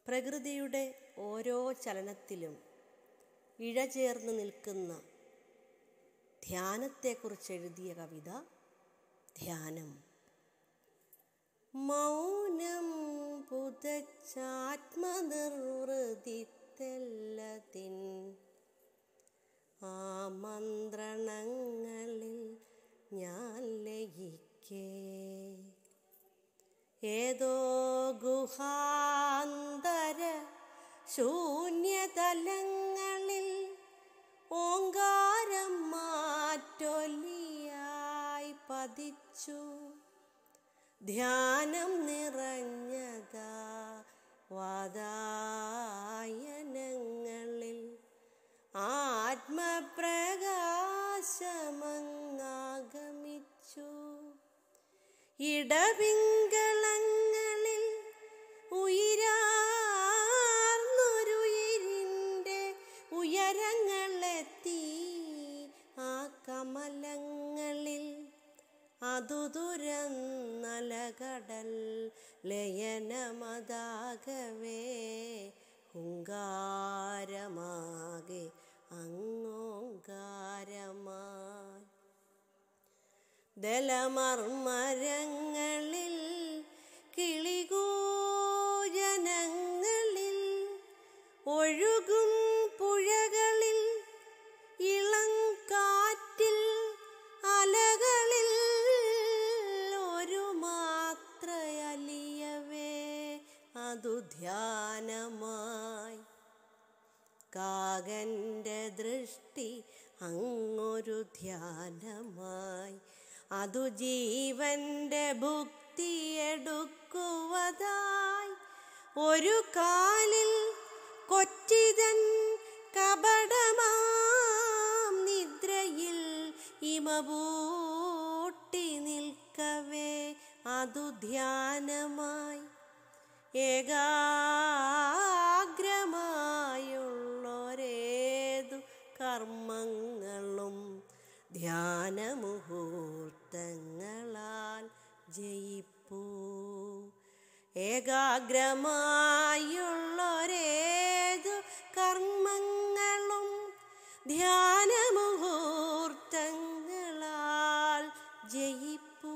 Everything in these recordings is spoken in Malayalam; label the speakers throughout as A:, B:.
A: പ്രകൃതിയുടെ ഓരോ ചലനത്തിലും ഇഴചേർന്ന് നിൽക്കുന്ന ധ്യാനത്തെക്കുറിച്ച് എഴുതിയ കവിത ധ്യാനം മൗനം പുതച്ചാത്മനിർവൃതിത്തെല്ലതിൻ ആ മന്ത്രണങ്ങളിൽ ഞാൻ ലയിക്കേ ഏതോ ഗുഹാന്തര ശൂന്യതലങ്ങളിൽ ഓങ്കാരം മാറ്റൊലിയായി പതിച്ചു ധ്യാനം നിറഞ്ഞതാ വാതായനങ്ങളിൽ ആത്മപ്രകാശമങ്ങാഗമിച്ചു ഇടപിങ്കളങ്ങളിൽ ഉയരാർന്നൊരുയിരിൻ്റെ ഉയരങ്ങളെത്തി ആ കമലങ്ങളിൽ അതു തുരന്നലകടൽ ലയനമതാകവേ ഹുങ്കാരമാകെ അങ്ങോങ്കാരമായി ദലമർമരങ്ങളിൽ കിളികൂജനങ്ങളിൽ ഒഴുകും പുഴകളിൽ ഇളം കാറ്റിൽ അലകളിൽ ഒരു മാത്രയലിയവേ അതു ധ്യാനമായി കാകൻ്റെ ദൃഷ്ടി അങ്ങൊരു ധ്യാനമായി അതു ജീവന്റെ ഭുക്തിയെടുക്കുവതായി ഒരു കാലിൽ കൊറ്റിതൻ കപടമാം നിദ്രയിൽ ഇമപൂട്ടി നിൽക്കവേ അതു ധ്യാനമായി ഏകാഗ്രമായുള്ളൊരേതു കർമ്മങ്ങളും ധ്യാനമുഹൂർത്തങ്ങളാൽ ജയിപ്പൂ ഏകാഗ്രമായുള്ളൊരേതു കർമ്മങ്ങളും ധ്യാനമുഹൂർത്തങ്ങളാൽ ജയിപ്പൂ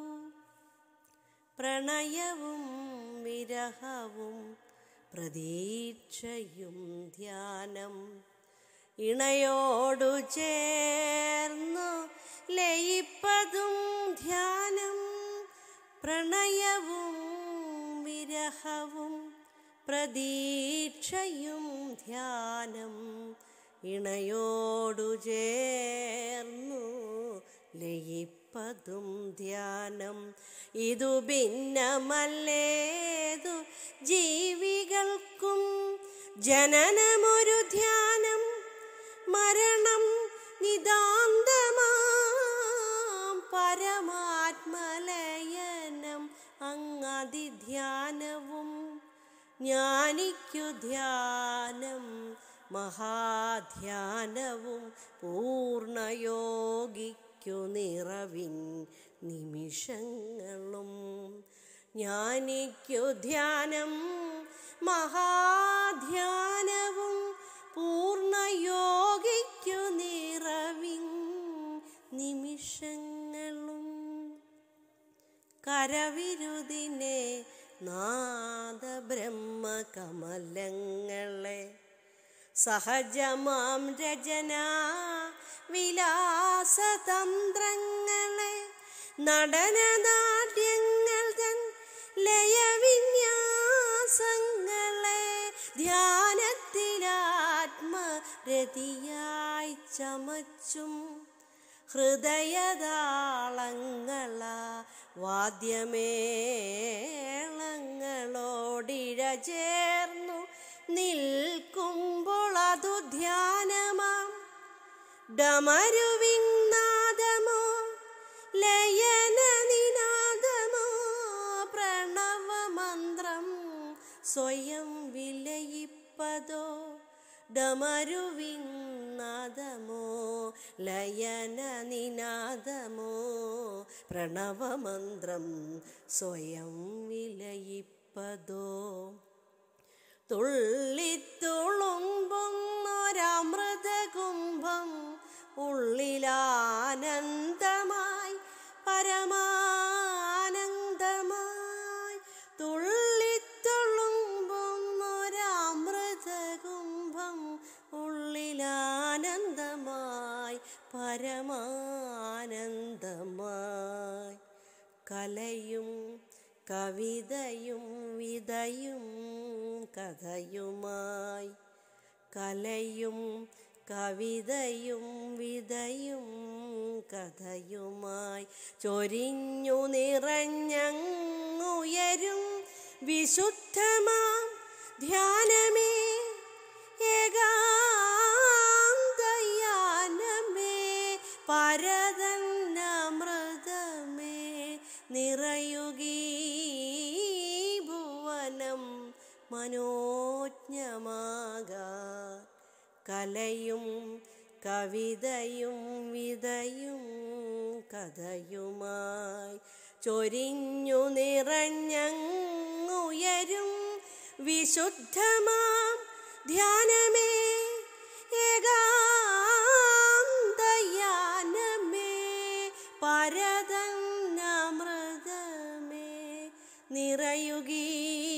A: പ്രണയവും വിരഹവും പ്രതീക്ഷയും ധ്യാനം ഇണയോടു ചേർന്നു ലയിപ്പതും ധ്യാനം പ്രണയവും വിരഹവും പ്രതീക്ഷയും ധ്യാനം ഇണയോടു ചേർന്നു ലയിപ്പതും ധ്യാനം ഇതു ഭിന്നമല്ലേതു ജീവികൾക്കും ജനനമൊരു ധ്യാനം മരണം നിതാന്തമാം പരമാത്മലയനം അങ്ങതിധ്യാനവും ജ്ഞാനിക്കു ധ്യാനം മഹാധ്യാനവും പൂർണ്ണയോഗിക്കു നിറവിൻ നിമിഷങ്ങളും ജ്ഞാനിക്കു ധ്യാനം മഹാധ്യാനവും പൂർണ്ണയോഗിക്കു നിറവിൻ നിമിഷങ്ങളും കരവിരുതിനെ നാദബ്രഹ്മകമലങ്ങളെ സഹജമാം രചന വിലാസതന്ത്രങ്ങളെ നടനനാട്യങ്ങൾ തൻ ലയവിന്യാസങ്ങളെ ധ്യാനത്തിലാത്മരതിയായി ചമച്ചും ഹൃദയതാളങ്ങള വാദ്യമേളങ്ങളോടിഴ ചേർന്നു നിൽക്കുമ്പോൾ അതു ധ്യാനമാം ഡമരുവിനാദമോ ലയന നിനാദമോ പ്രണവമന്ത്രം സ്വയം വിലയിപ്പതോ ഡമരുവിനാദമോ ലയന നിനാദമോ പ്രണവമന്ത്രം സ്വയം വിലയിപ്പതോ തുള്ളിത്തുളുമ്പുന്നൊരമൃതകുംഭം ഉള്ളിലാനന്ദമായി പരമാനന്ദമായി തുള്ളിത്തുളുമ്പുന്നൊരമൃതകുംഭം ഉള്ളിലാനന്ദമായി പരമാനന്ദമായി കലയും കവിതയും വിതയും കഥയുമായി കലയും കവിതയും വിതയും കഥയുമായി ചൊരിഞ്ഞു നിറഞ്ഞങ്ങുയരും വിശുദ്ധമാം ധ്യാനമേ ഏകാന്തയാനമേ പരതന്നമൃതമേ നിറയുകീ ഭുവനം മനോജ്ഞമാകാൻ കലയും കവിതയും വിതയും കഥയുമായി ചൊരിഞ്ഞു നിറഞ്ഞങ്ങുയരും വിശുദ്ധമാം ധ്യാനമേ ഏകാന്തയാനമേ പരതന്നമൃതമേ നിറയുകീ